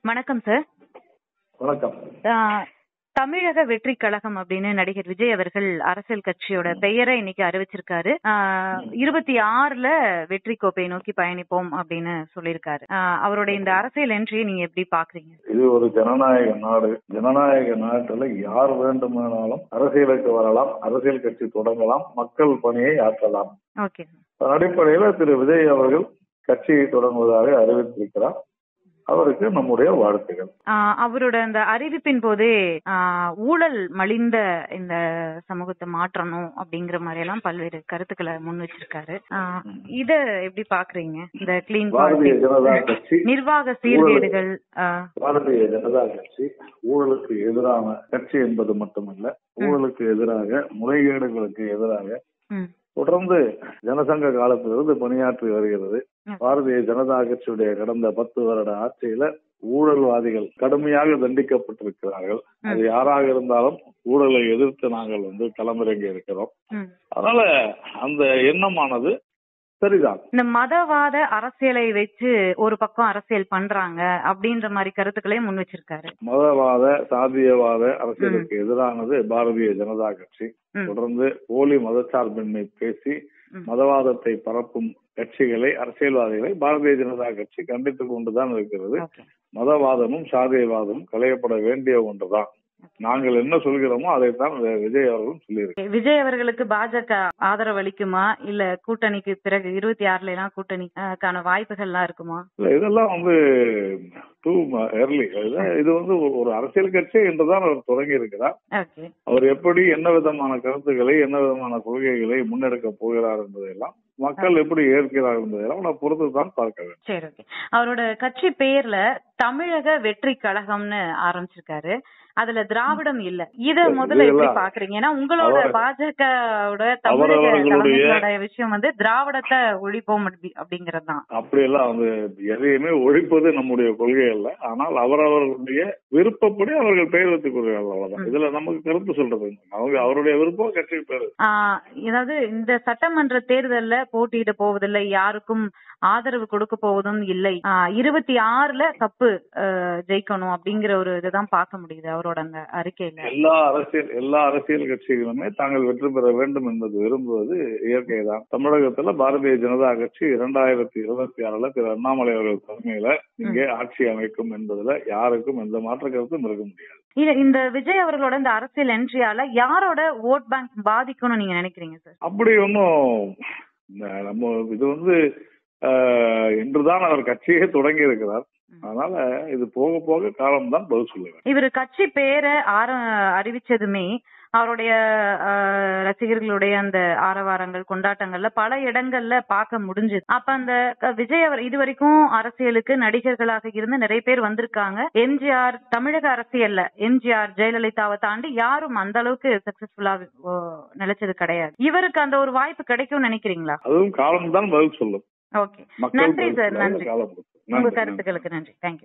வணக்கம் சார் வணக்கம் ஆஹ் தமிழக வெற்றி கழகம் அப்படின்னு நடிகர் விஜய் அவர்கள் அரசியல் கட்சியோட பெயரை இன்னைக்கு அறிவிச்சிருக்காரு இருபத்தி ஆறுல வெற்றி கோப்பை நோக்கி பயணிப்போம் அப்படின்னு சொல்லியிருக்காரு ஆஹ் அவருடைய இந்த அரசியல் என்ட்ரியை நீங்க எப்படி பாக்குறீங்க இது ஒரு ஜனநாயக நாடு ஜனநாயக நாட்டுல யார் வேண்டுமானாலும் அரசியலுக்கு வரலாம் அரசியல் கட்சி தொடங்கலாம் மக்கள் பணியை ஆற்றலாம் ஓகே அதன் அடிப்படையில திரு விஜய் அவர்கள் கட்சியை தொடங்குவதாக அறிவித்திருக்கிறார் அவருக்கு நம்முடைய வாழ்த்துகள் ஆஹ் அவரோட அந்த அறிவிப்பின் போதே ஆஹ் ஊழல் மலிந்த இந்த சமூகத்தை மாற்றணும் அப்படிங்கிற மாதிரி எல்லாம் பல்வேறு கருத்துக்களை முன் வச்சிருக்காரு ஆஹ் இத எப்படி பாக்குறீங்க இந்த கிளீன் பாரதிய ஜனதா கட்சி நிர்வாக சீர்கேடுகள் ஆஹ் பாரதிய ஜனதா கட்சி ஊழலுக்கு எதிரான கட்சி என்பது மட்டுமல்ல ஊழலுக்கு எதிராக முறைகேடுகளுக்கு எதிராக ம், தொடர்ந்து ஜனசங்க காலத்திலிருந்து பணியாற்றி வருகிறது ம். பாரதிய ஜனதா கட்சியுடைய கடந்த பத்து வருட ஆட்சியில ஊழல்வாதிகள் கடுமையாக தண்டிக்கப்பட்டிருக்கிறார்கள் அது யாராக இருந்தாலும் ஊழலை எதிர்த்து நாங்கள் வந்து களமிறங்கி இருக்கிறோம் ம். அதனால அந்த எண்ணமானது சரிதான் இந்த மதவாத அரசியலை வச்சு ஒரு பக்கம் அரசியல் பண்றாங்க அப்படின்ற மாதிரி கருத்துக்களையும் முன் வச்சிருக்காரு மதவாத சாதியவாத அரசியலுக்கு எதிரானது பாரதிய ஜனதா கட்சி ம். தொடர்ந்து போலி மதச்சார்பின்மை பேசி ம். மதவாதத்தை பரப்பும் கட்சிகளை அரசியல்வாதிகளை பாரதிய ஜனதா கட்சி கண்டித்துக் கொண்டுதான் இருக்கிறது ஓகே மதவாதமும் சாதியவாதமும் களையப்பட வேண்டிய ஒன்றுதான் நாங்கள் என்ன சொல்கிறோமோ அதைத்தான் வி- விஜய் அவர்களும் சொல்லியிருக்கிறார் விஜய் அவர்களுக்கு பாஜக ஆதரவு அளிக்குமா இல்ல கூட்டணிக்கு பிறகு இருபத்தி ஆறுல எல்லாம் கூட்டணிக்கான வாய்ப்புகள் எல்லாம் இருக்குமா இல்ல, இதெல்லாம் வந்து டூ early இது வந்து ஒரு- ஒரு அரசியல் கட்சி என்றுதான் அவர் தொடங்கி இருக்கிறார் ஓகே அவர் எப்படி என்ன விதமான கருத்துக்களை என்ன விதமான கொள்கைகளை முன்னெடுக்க போகிறார் என்பதையெல்லாம் மக்கள் எப்படி ஏற்கிறார் என்பதையெல்லாம் நான் பொறுத்து தான் பார்க்க வேண்டும் சரி ஓகே அவரோட கட்சி பேர்ல தமிழக வெற்றி கழகம்னு ஆரம்பிச்சிருக்காரு அதுல திராவிடம் இல்ல இத சரி, முதல்ல எப்படி இதெல்லாம் பாக்குறீங்க ஏன்னா உங்களோட அவர்- பாஜகவோட தமிழக அவரவர்களுடைய- தலைமையோட விஷயம் வந்து திராவிடத்தை ஒழிப்போம் அப்படி- அப்படிங்கறதுதான் அப்படியெல்லாம் வந்து எதையுமே ஒழிப்பது நம்முடைய கொள்கை அல்ல ஆனால் அவரவர்களுடைய விருப்பப்படி அவர்கள் பெயர் வைத்துக் கொள்கிறார்கள் அவ்வளவுதான் இதுல நமக்கு கருத்து சொல்றது இல்லை. அவங்க அவருடைய விருப்பம் கட்சிக்கு பேர் ஆஹ் அதாவது இந்த சட்டமன்ற தேர்தல்ல போட்டியிட போவதில்லை யாருக்கும் ஆதரவு கொடுக்க போவதும் இல்லை ஆஹ் இருபத்தி ஆறுல கப்பு ஆஹ் ஜெயிக்கணும் அப்படிங்கிற ஒரு இதுதான் பார்க்க முடியுது அவரோட அந்த அறிக்கையில எல்லா அரசியல் எல்லா அரசியல் கட்சிகளுமே தாங்கள் வெற்றி பெற வேண்டும் என்பது விரும்புவது இயற்கைதான் தமிழகத்துல பாரதிய ஜனதா கட்சி இரண்டாயிரத்தி இருபத்தி ஆறுல திரு அண்ணாமலை அவர்கள் தலைமையில இங்கே ஆட்சி அமைக்கும் என்பதுல யாருக்கும் எந்த மாற்று கருத்தும் இருக்க முடியாது இது இந்த விஜய் அவர்களோட இந்த அரசியல் என்ட்ரியால யாரோட ஓட் பேங்க் பாதிக்கும்னு நீங்க நினைக்கிறீங்க சார் அப்படி ஒன்றும் நம்ம இது வந்து ஆஹ், இன்றுதான் அவர் கட்சியே தொடங்கி இருக்கிறார் அதனால இது போக போக காலம்தான் பதில் சொல்லுவேன் இவர் கட்சி பேரை ஆர அறிவிச்சதுமே அவருடைய ஆஹ், ரசிகர்களுடைய அந்த ஆரவாரங்கள் கொண்டாட்டங்கள்ல பல இடங்கள்ல பார்க்க முடிஞ்சது அப்ப அந்த க- விஜய் அவர் இதுவரைக்கும் அரசியலுக்கு நடிகர்களாக இருந்து நிறைய பேர் வந்திருக்காங்க எம்ஜிஆர் தமிழக அரசியல்ல எம்ஜிஆர் ஜெயலலிதாவை தாண்டி யாரும் அந்த அளவுக்கு சக்சஸ்ஃபுல்லா நிலைச்சது கிடையாது இவருக்கு அந்த ஒரு வாய்ப்பு கிடைக்கும்னு நினைக்கிறீங்களா அதுவும் காலம்தான் பதில் சொல்லும் ஓகே மக்கள் நன்றி பதில் சார் சொல்லாத நன்றி காலம் உங்க நன்றி, நன்றி. கருத்துக்களுக்கு நன்றி தேங்க்யூ